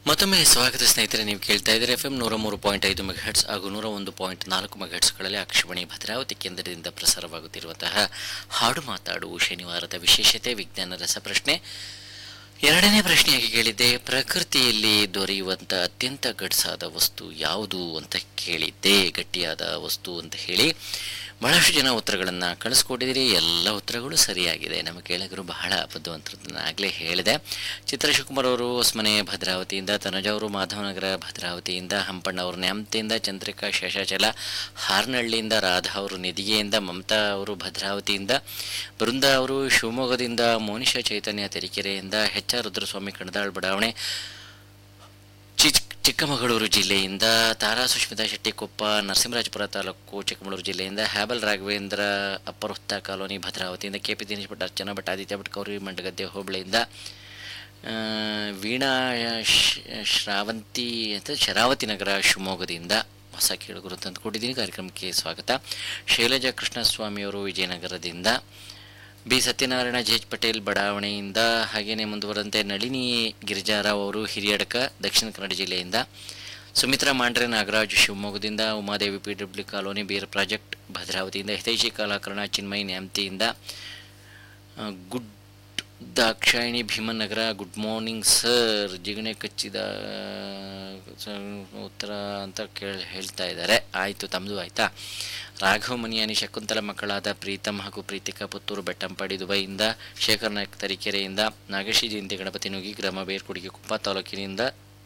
ಮತ್ತೊಮ್ಮೆ ಸ್ವಾಗತ ಸ್ನೇಹಿತರೆ ನೀವು ಕೇಳ್ತಾ ಇದ್ದೀರಿ ಎಫ್ ಎಂ ನೂರ ಮೂರು ಪಾಯಿಂಟ್ ಐದು ಮೆಗಾಹೆಟ್ಸ್ ಹಾಗೂ ನೂರ ಒಂದು ಪಾಯಿಂಟ್ ನಾಲ್ಕು ಮೆಗಾಹೆಟ್ಸ್ಗಳಲ್ಲಿ ಆಕಾಶವಾಣಿ ಭದ್ರಾವತಿ ಕೇಂದ್ರದಿಂದ ಪ್ರಸಾರವಾಗುತ್ತಿರುವಂತಹ ಹಾಡು ಮಾತಾಡು ಶನಿವಾರದ ವಿಶೇಷತೆ ವಿಜ್ಞಾನ ರಸಪ್ರಶ್ನೆ ಎರಡನೇ ಪ್ರಶ್ನೆಯಾಗಿ ಕೇಳಿದ್ದೆ ಪ್ರಕೃತಿಯಲ್ಲಿ ದೊರೆಯುವಂಥ ಅತ್ಯಂತ ಗಡ್ಸಾದ ವಸ್ತು ಯಾವುದು ಅಂತ ಕೇಳಿದ್ದೆ ಗಟ್ಟಿಯಾದ ವಸ್ತು ಅಂತ ಹೇಳಿ ಬಹಳಷ್ಟು ಜನ ಉತ್ತರಗಳನ್ನು ಕಳಿಸ್ಕೊಟ್ಟಿದ್ದೀರಿ ಎಲ್ಲ ಉತ್ತರಗಳು ಸರಿಯಾಗಿದೆ ನಮ್ಮ ಕೇಳಗರು ಬಹಳ ಬುದ್ಧಿವಂತರನ್ನ ಆಗಲೇ ಹೇಳಿದೆ ಚಿತ್ರ ಶಿವಕುಮಾರ್ ಅವರು ಹೊಸಮನೆ ಭದ್ರಾವತಿಯಿಂದ ತನುಜ ಅವರು ಮಾಧವನಗರ ಭದ್ರಾವತಿಯಿಂದ ಹಂಪಣ್ಣ ಅವರು ನ್ಯಾಮತಿಯಿಂದ ಚಂದ್ರಿಕಾ ಶೇಷಾಚಲ ಹಾರ್ನಹಳ್ಳಿಯಿಂದ ರಾಧಾ ಅವರು ನಿಧಿಗೆಯಿಂದ ಮಮತಾ ಅವರು ಭದ್ರಾವತಿಯಿಂದ ಬೃಂದ ಅವರು ಶಿವಮೊಗ್ಗದಿಂದ ಮೋನಿಷ ಚೈತನ್ಯ ತರೀಕೆರೆಯಿಂದ ಎಚ್ ಆರ್ ರುದ್ರಸ್ವಾಮಿ ಕಣದಾಳ್ ಬಡಾವಣೆ ಚಿಕ್ ಚಿಕ್ಕಮಗಳೂರು ಜಿಲ್ಲೆಯಿಂದ ತಾರಾ ಸುಷ್ಮಿತಾ ಶೆಟ್ಟಿಕೊಪ್ಪ ನರಸಿಂಹರಾಜಪುರ ತಾಲೂಕು ಚಿಕ್ಕಮಗಳೂರು ಜಿಲ್ಲೆಯಿಂದ ಹ್ಯಾಬಲ್ ರಾಘವೇಂದ್ರ ಅಪ್ಪರ್ ಹುತ್ತ ಕಾಲೋನಿ ಭದ್ರಾವತಿಯಿಂದ ಕೆ ಪಿ ದಿನೇಶ್ ಭಟ್ ಅರ್ಚನಾ ಭಟ್ ಆದಿತ್ಯ ಭಟ್ ಕೌರಿ ಮಂಡಗದ್ದೆ ಹೋಬಳಿಯಿಂದ ಆ, ವೀಣಾ ಶ್- ಶ್ರಾವಂತಿ ಅಂತ ಶರಾವತಿ ನಗರ ಶಿವಮೊಗ್ಗದಿಂದ ಹೊಸ ಕೇಳುಗರು ತಂದು ಕೊಟ್ಟಿದ್ದೀನಿ ಕಾರ್ಯಕ್ರಮಕ್ಕೆ ಸ್ವಾಗತ ಶೈಲಜಾ ಕೃಷ್ಣಸ್ವಾಮಿಯವರು ವಿಜಯನಗರದಿಂದ B Satyanarayana J H Patel ಬಡಾವಣೆಯಿಂದ ಹಾಗೆಯೇ ಮುಂದುವರೆದಂತೆ ನಳಿನಿ ಗಿರಿಜಾರಾವ್ ಅವರು ಹಿರಿಯಡಕ ದಕ್ಷಿಣ ಕನ್ನಡ ಜಿಲ್ಲೆಯಿಂದ ಸುಮಿತ್ರಾ ಮಾಂಡ್ರೆ ನಾಗರಾಜ್ ಶಿವಮೊಗ್ಗದಿಂದ Umadevi P W colony BR project ಭದ್ರಾವತಿಯಿಂದ ಹಿತೈಷಿ ಕಲಾಕರಣ ಚಿನ್ಮಯಿ ನ್ಯಾಮತಿಯಿಂದ ಆ, good Dakshayini Bhimanagara good morning sir ಜಿಗಣೆ ಕಚ್ಚಿದ ಸ- ಉತ್ತರ ಅಂತ ಕೇಳಿ ಹೇಳ್ತಾ ಇದ್ದಾರೆ ಆಯಿತು ತಮ್ಮದು ಆಯಿತಾ ರಾಘವ ಮನಿಯಾನಿ ಶಕುಂತಲ ಮಕ್ಕಳಾದ ಪ್ರೀತಮ್ ಹಾಗೂ ಪ್ರೀತಿಕಾ ಪುತ್ತೂರು ಬೆಟ್ಟಂಪಾಡಿ ದುಬೈಯಿಂದ ಶೇಖರ್ ನಾಯಕ್ ತರೀಕೆರೆಯಿಂದ ನಾಗೇಶಿ ಜಯಂತಿ ಗಣಪತಿ ನುಗಿ ಗ್ರಾಮ ಬೇರ್ಕುಡಿಗೆ ಕುಪ್ಪ ತಾಲೂಕಿನಿಂದ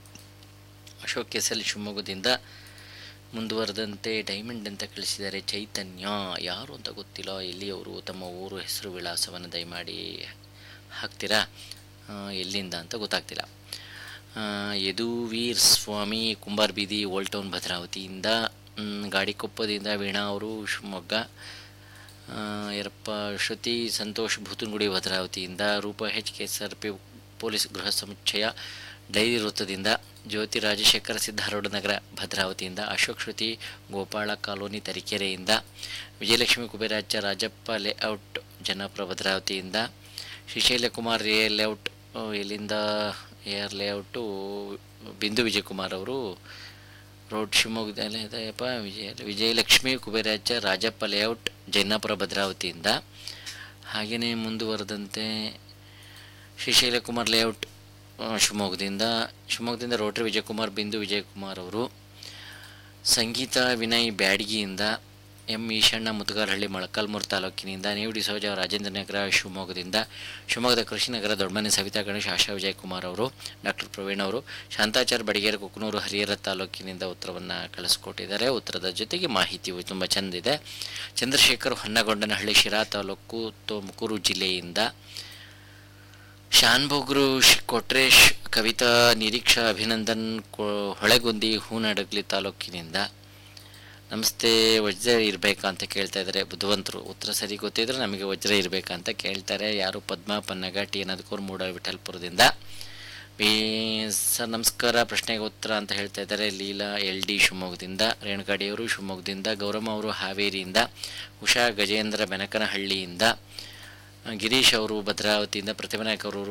ಅಶೋಕ್ ಎಸ್ ಎಲ್ ಶಿವಮೊಗ್ಗದಿಂದ ಮುಂದುವರೆದಂತೆ ಡೈಮಂಡ್ ಅಂತ ಕಳಿಸಿದ್ದಾರೆ ಚೈತನ್ಯ ಯಾರು ಅಂತ ಗೊತ್ತಿಲ್ಲ ಎಲ್ಲಿಯವರು ತಮ್ಮ ಊರು ಹೆಸರು ವಿಳಾಸವನ್ನು ದಯಮಾಡಿ ಹಾಕ್ತೀರಾ ಆ, ಎಲ್ಲಿಂದ ಅಂತ ಗೊತ್ತಾಗ್ತಿಲ್ಲ ಆ, ಯದುವೀರ್ ಸ್ವಾಮಿ ಕುಂಬಾರ್ ಬೀದಿ ಓಲ್ಡ್ ಟೌನ್ ಭದ್ರಾವತಿಯಿಂದ ಮ್, ಗಾಡಿಕೊಪ್ಪದಿಂದ ವೀಣಾ ಅವರು ಶಿವಮೊಗ್ಗ ಆ, ಯರಪ್ಪ ಶ್ರುತಿ ಸಂತೋಷ್ ಭೂತನಗುಡಿ ಭದ್ರಾವತಿಯಿಂದ Roopa H K S R P police ಗೃಹ ಸಮುಚ್ಚಯ ಡೈರಿ ವೃತ್ತದಿಂದ ಜ್ಯೋತಿ ರಾಜಶೇಖರ ಸಿದ್ಧಾರೂಢ ನಗರ ಭದ್ರಾವತಿಯಿಂದ ಅಶೋಕ್ ಶ್ರುತಿ ಗೋಪಾಳ ಕಾಲೋನಿ ತರೀಕೆರೆಯಿಂದ ವಿಜಯಲಕ್ಷ್ಮಿ ಕುಬೇರಾಜ್ಯ ರಾಜಪ್ಪ ಲೇಔಟ್ ಜನಪ್ರ ಭದ್ರಾವತಿಯಿಂದ ಶ್ರೀಶೈಲ ಕುಮಾರ್ ಎ ಲೇಔಟ್ ಆ, ಇಲ್ಲಿಂದ ಏರ್ ಲೇಔಟು ಬಿಂದು ವಿಜಯಕುಮಾರ್ ಅವರು ರೋಡ್ ಶಿವಮೊಗ್ಗದಲ್ಲಿ ಇದೆಯಪ್ಪ ವಿಜಯ ವಿಜಯಲಕ್ಷ್ಮಿ ಕುಬೇರಾಜ್ಯ ರಾಜಪ್ಪ ಲೇಔಟ್ ಜೈನಾಪುರ ಭದ್ರಾವತಿಯಿಂದ ಹಾಗೆಯೇ ಮುಂದುವರೆದಂತೆ ಶ್ರೀಶೈಲ ಕುಮಾರ್ ಲೇಔಟ್ ಆ, ಶಿವಮೊಗ್ಗದಿಂದ ಶಿವಮೊಗ್ಗದಿಂದ ರೋಟರಿ ವಿಜಯಕುಮಾರ್ ಬಿಂದು ವಿಜಯಕುಮಾರ್ ಅವರು ಸಂಗೀತ ವಿನಯ್ ಬ್ಯಾಡಗಿಯಿಂದ ಎಂ ಈಶಣ್ಣ ಮುತುಗಾರಹಳ್ಳಿ ಮೊಳಕಾಲ್ಮೂರು ತಾಲೂಕಿನಿಂದ ನೇವು ಡಿಸೋಜ ರಾಜೇಂದ್ರ ನಗರ ಶಿವಮೊಗ್ಗದಿಂದ ಶಿವಮೊಗ್ಗದ ಕೃಷಿನಗರ ದೊಡ್ಡಮನೆ ಸವಿತಾ ಗಣೇಶ್ ಆಶಾ ವಿಜಯಕುಮಾರ್ ಅವರು ಡಾಕ್ಟರ್ ಪ್ರವೀಣ್ ಅವರು ಶಾಂತಾಚಾರ್ ಬಡಿಗೇರ ಕುಕ್ನೂರು ಹರಿಹರ ತಾಲೂಕಿನಿಂದ ಉತ್ತರವನ್ನು ಕಳಿಸ್ಕೊಟ್ಟಿದ್ದಾರೆ ಉತ್ತರದ ಜೊತೆಗೆ ಮಾಹಿತಿಯು ತುಂಬ ಚೆಂದಿದೆ ಚಂದ್ರಶೇಖರ್ ಹೊನ್ನಗೊಂಡನಹಳ್ಳಿ ಶಿರಾ ತಾಲೂಕು ತುಮಕೂರು ಜಿಲ್ಲೆಯಿಂದ ಶಾನ್ಭೋಗ್ರು ಶ್- ಕೊಟ್ರೇಶ್ ಕವಿತಾ ನಿರೀಕ್ಷಾ ಅಭಿನಂದನ್ ಕೊ ಹೊಳೆಗುಂದಿ ಹೂನಡಗ್ಲಿ ತಾಲೂಕಿನಿಂದ ನಮಸ್ತೆ ವಜ್ರ ಇರಬೇಕಾ ಅಂತ ಕೇಳ್ತಾ ಇದ್ದಾರೆ ಬುದ್ಧಿವಂತರು ಉತ್ತರ ಸರಿ ಗೊತ್ತಿದ್ರೆ ನಮಗೆ ವಜ್ರ ಇರಬೇಕಾ ಅಂತ ಕೇಳ್ತಾರೆ ಯಾರು ಪದ್ಮ ಪನ್ನಗ ಟಿ ಅನ್ನೋದಕ್ಕೂರು ಮೂಡ ವಿಠಲ್ಪುರದಿಂದ ಬಿ ಸರ್ ನಮಸ್ಕಾರ ಪ್ರಶ್ನೆಗೆ ಉತ್ತರ ಅಂತ ಹೇಳ್ತಾ ಇದ್ದಾರೆ ಲೀಲಾ ಎಲ್ ಡಿ ಶಿವಮೊಗ್ಗದಿಂದ ರೇಣುಕಾಡಿಯವರು ಶಿವಮೊಗ್ಗದಿಂದ ಗೌರಮ್ಮ ಅವರು ಹಾವೇರಿಯಿಂದ ಉಷಾ ಗಜೇಂದ್ರ ಬೆನಕನಹಳ್ಳಿಯಿಂದ ಗಿರೀಶ್ ಅವರು ಭದ್ರಾವತಿಯಿಂದ ಪ್ರತಿಭಾ ನಾಯಕ್ ಅವರು